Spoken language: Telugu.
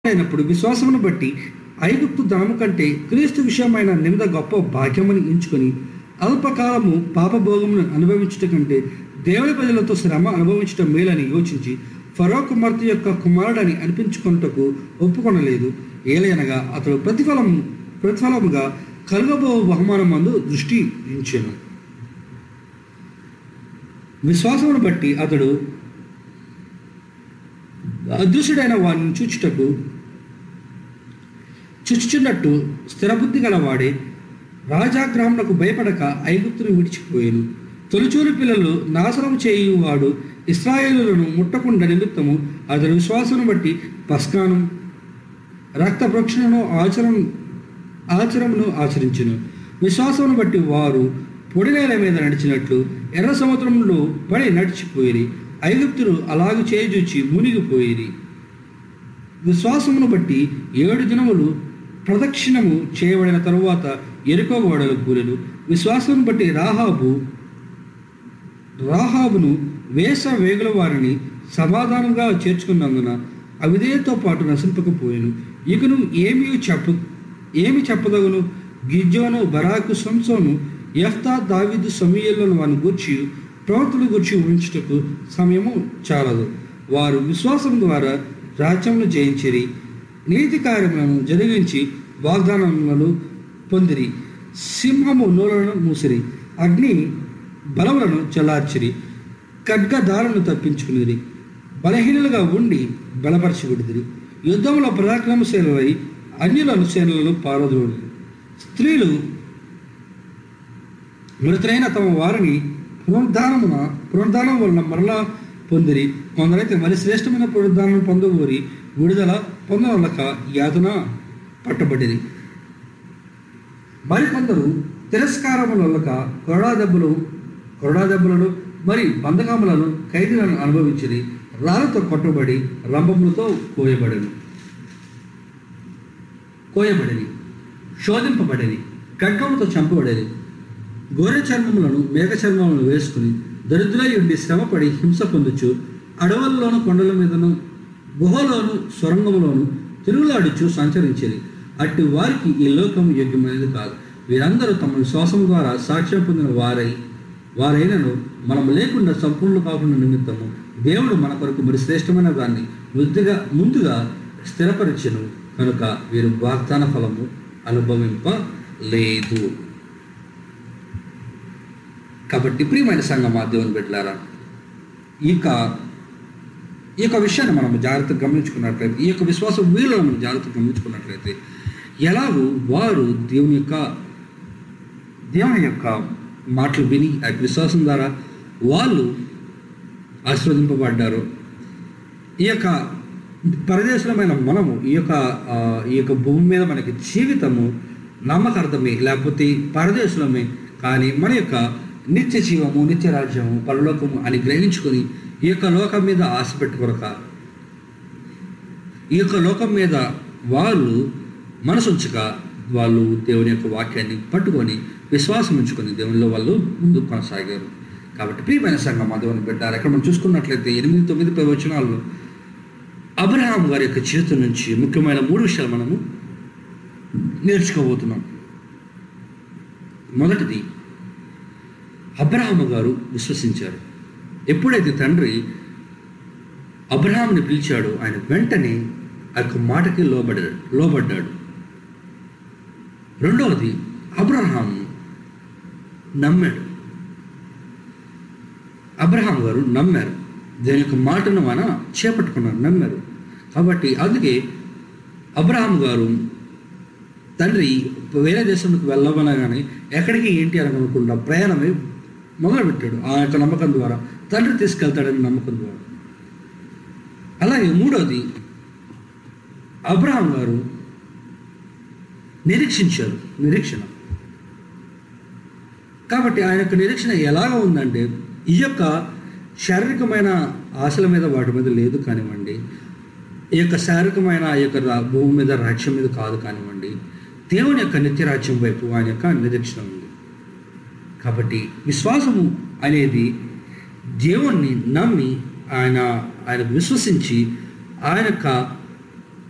అయినప్పుడు విశ్వాసమును బట్టి ఐగుప్తు ధనము కంటే క్రీస్తు విషయమైన నిమిద గొప్ప భాగ్యమని ఎంచుకొని అల్పకాలము పాపభోగమును అనుభవించుట కంటే దేవుని ప్రజలతో శ్రమ అనుభవించటం మేలని యోచించి ఫరో కుమార్తె యొక్క కుమారుడని అనిపించుకొనుటకు ఒప్పుకొనలేదు ఏలయనగా అతడు ప్రతిఫలం ప్రతిఫలముగా కలుగబో బహుమానమందు దృష్టి ఉంచెను విశ్వాసమును బట్టి అతడు అదృశ్యుడైన వారిని చూచుటకు చుచుచున్నట్టు స్థిరబుద్ధి గలవాడే రాజాగ్రహమునకు భయపడక ఐగుప్తును విడిచిపోయాను తొలిచూరు పిల్లలు నాశనం చేయువాడు ఇస్రాయేలులను ముట్టకుండా నిమిత్తము అతని విశ్వాసను బట్టి పస్కాను రక్త ప్రోక్షణను ఆచరణ ఆచరణను ఆచరించును విశ్వాసమును బట్టి వారు పొడినేల మీద నడిచినట్లు ఎర్ర సముద్రంలో పడి నడిచిపోయిరి ఐగుప్తులు అలాగు చేజూచి మునిగిపోయిరి విశ్వాసమును బట్టి ఏడు దినములు ప్రదక్షిణము చేయబడిన తరువాత ఎరుకో గోడలు కూలెను విశ్వాసమును బట్టి రాహాబు రాహాబును వేస వేగుల వారిని సమాధానంగా చేర్చుకున్నందున అవిధేయతో పాటు నశింపకపోయాను ఇకను ఏమీ చెప్ప ఏమి చెప్పదగును గిజ్జోను బరాకు సంసోను ఎఫ్తా దావిదు సమీయలను వారిని గూర్చి ప్రవర్తన గురించి ఉంచుటకు సమయము చాలదు వారు విశ్వాసం ద్వారా రాజ్యమును జయించిరి నీతి కార్యములను జరిగించి వాగ్దానములను పొందిరి సింహము నూలను మూసిరి అగ్ని బలములను చల్లార్చిరి ఖడ్గదారులను తప్పించుకునిరి బలహీనులుగా ఉండి బలపరచబడిదిరి యుద్ధంలో పరాక్రమశీలై అన్యులను సేనలను పారదోడి స్త్రీలు మృతులైన తమ వారిని పునరుద్ధానమున పునరుద్ధానం వలన మరలా పొందిరి కొందరైతే మరి శ్రేష్టమైన పునరుద్ధానం పొందగోరి విడుదల పొందవలక యాతన పట్టబడిరి మరికొందరు తిరస్కారములక కొరడా దెబ్బలు కొరడా దెబ్బలను మరి బంధకములను ఖైదీలను అనుభవించిరి రాళ్ళతో కొట్టబడి రంభములతో కోయబడను కోయబడిరి శోధింపబడిరి ఖడ్గములతో చంపబడిరి గోరె చర్మములను మేఘ చర్మములను వేసుకుని దరిద్రులై ఉండి శ్రమపడి హింస పొందుచు అడవుల్లోను కొండల మీదను గుహలోను సొరంగములోను తిరుగులాడుచు సంచరించేది అట్టి వారికి ఈ లోకం యోగ్యమైనది కాదు వీరందరూ తమ విశ్వాసం ద్వారా సాక్ష్యం పొందిన వారై వారైనను మనం లేకుండా సంపూర్ణ కాకుండా నిమిత్తము దేవుడు మన కొరకు మరి శ్రేష్టమైన దాన్ని ముందుగా ముందుగా స్థిరపరిచెను కనుక వీరు వాగ్దాన ఫలము అనుభవింపలేదు కాబట్టి ప్రియమైన సంఘం దేవుని బిడ్డలారా ఇక ఈ యొక్క విషయాన్ని మనం జాగ్రత్తగా గమనించుకున్నట్లయితే ఈ యొక్క విశ్వాస వీళ్ళను మనం జాగ్రత్తగా గమనించుకున్నట్లయితే ఎలాగూ వారు దేవుని యొక్క దేవుని యొక్క మాటలు విని ఆ యొక్క విశ్వాసం ద్వారా వాళ్ళు ఆశీర్వదింపబడ్డారు ఈ యొక్క పరదేశమైన మనము ఈ యొక్క ఆ, ఈ యొక్క భూమి మీద మనకి జీవితము నమ్మకార్థమే లేకపోతే పరదేశులమే కానీ మన యొక్క నిత్య జీవము నిత్య రాజ్యము పరలోకము అని గ్రహించుకొని ఈ యొక్క లోకం మీద ఆశ పెట్టుకొనక ఈ యొక్క లోకం మీద వాళ్ళు మనసు ఉంచక వాళ్ళు దేవుని యొక్క వాక్యాన్ని పట్టుకొని విశ్వాసం ఉంచుకొని దేవునిలో వాళ్ళు ముందుకు కొనసాగారు కాబట్టి ప్రియమైన సంఘం మా దేవుని పెట్టారు అక్కడ మనం చూసుకున్నట్లయితే ఎనిమిది తొమ్మిది ప్రవచనాల్లో అబ్రహాం గారి యొక్క జీవితం నుంచి ముఖ్యమైన మూడు విషయాలు మనము నేర్చుకోబోతున్నాం మొదటిది అబ్రహాము గారు విశ్వసించారు ఎప్పుడైతే తండ్రి అబ్రహాంని పిలిచాడో ఆయన వెంటనే ఆ యొక్క మాటకి లోబడ్డాడు లోబడ్డాడు రెండవది అబ్రహాం నమ్మాడు అబ్రహాం గారు నమ్మారు దేని యొక్క మాటను మన చేపట్టుకున్నారు నమ్మారు కాబట్టి అందుకే అబ్రహాం గారు తండ్రి వేరే దేశంలోకి వెళ్ళవనగానే ఎక్కడికి ఏంటి అని అనుకుండా ప్రయాణమే మొదలుపెట్టాడు ఆ యొక్క నమ్మకం ద్వారా తండ్రి తీసుకెళ్తాడని నమ్మకం ద్వారా అలాగే మూడోది అబ్రహాం గారు నిరీక్షించారు నిరీక్షణ కాబట్టి ఆయన యొక్క నిరీక్షణ ఎలాగ ఉందంటే ఈ యొక్క శారీరకమైన ఆశల మీద వాటి మీద లేదు కానివ్వండి ఈ యొక్క శారీరకమైన ఈ యొక్క రా- భూమి మీద రాజ్యం మీద కాదు కానివ్వండి దేవుని యొక్క నిత్యరాజ్యం వైపు ఆయన యొక్క నిరీక్షణ ఉంది కాబట్టి విశ్వాసము అనేది దేవుణ్ణి నమ్మి ఆయన ఆయన విశ్వసించి ఆయన యొక్క